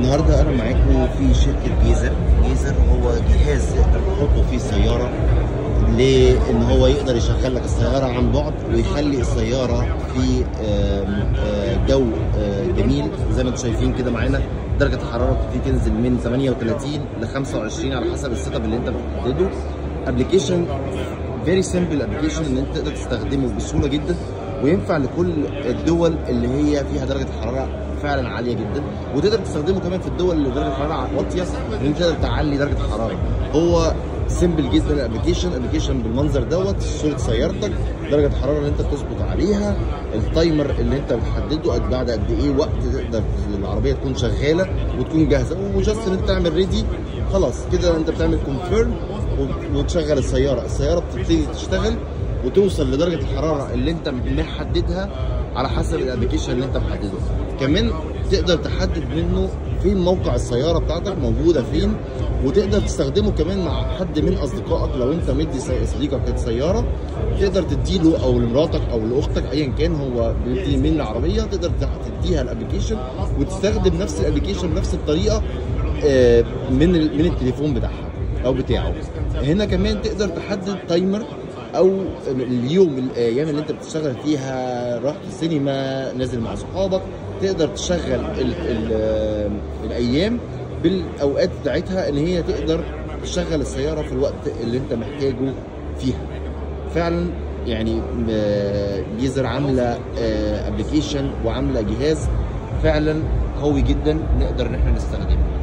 النهارده انا معاكم في شركه جيزر جيزر هو جهاز تقدر تحطه في السياره لان هو يقدر يشغل لك السياره عن بعد ويخلي السياره في آم، آه، جو آه، جميل زي ما انتم شايفين كده معانا درجه الحراره بتبتدي تنزل من 38 ل 25 على حسب السيت اب اللي انت بتحدده ابلكيشن فيري سمبل ابلكيشن ان انت تقدر تستخدمه بسهوله جدا وينفع لكل الدول اللي هي فيها درجه الحراره فعلا عاليه جدا وتقدر تستخدمه كمان في الدول اللي درجه الحراره واطيه ان انت تقدر تعلي درجه الحراره هو سمبل جدا الابلكيشن ابلكيشن بالمنظر دوت صوره سيارتك درجه الحراره اللي انت بتظبط عليها التايمر اللي انت بتحدده قد بعد قد ايه وقت تقدر العربيه تكون شغاله وتكون جاهزه وجاست ان انت تعمل ريدي خلاص كده انت بتعمل كونفيرم وتشغل السياره السياره بتبتدي تشتغل وتوصل لدرجه الحراره اللي انت محددها على حسب الابلكيشن اللي انت محدده كمان تقدر تحدد منه فين موقع السياره بتاعتك موجوده فين وتقدر تستخدمه كمان مع حد من اصدقائك لو انت مدي سي- صديقك السياره تقدر تديله او لمراتك او لاختك ايا كان هو بيدي من العربيه تقدر تديها الابلكيشن وتستخدم نفس الابلكيشن بنفس الطريقه آه، من ال- من التليفون بتاعها او بتاعه هنا كمان تقدر تحدد تايمر او اليوم الايام اللي انت بتشتغل فيها رحت السينما نازل مع صحابك تقدر تشغل ال ال الايام بالاوقات بتاعتها ان هي تقدر تشغل السياره في الوقت اللي انت محتاجه فيها فعلا يعني آه، جيزر عامله ابلكيشن وعامله جهاز فعلا قوي جدا نقدر ان احنا نستخدمه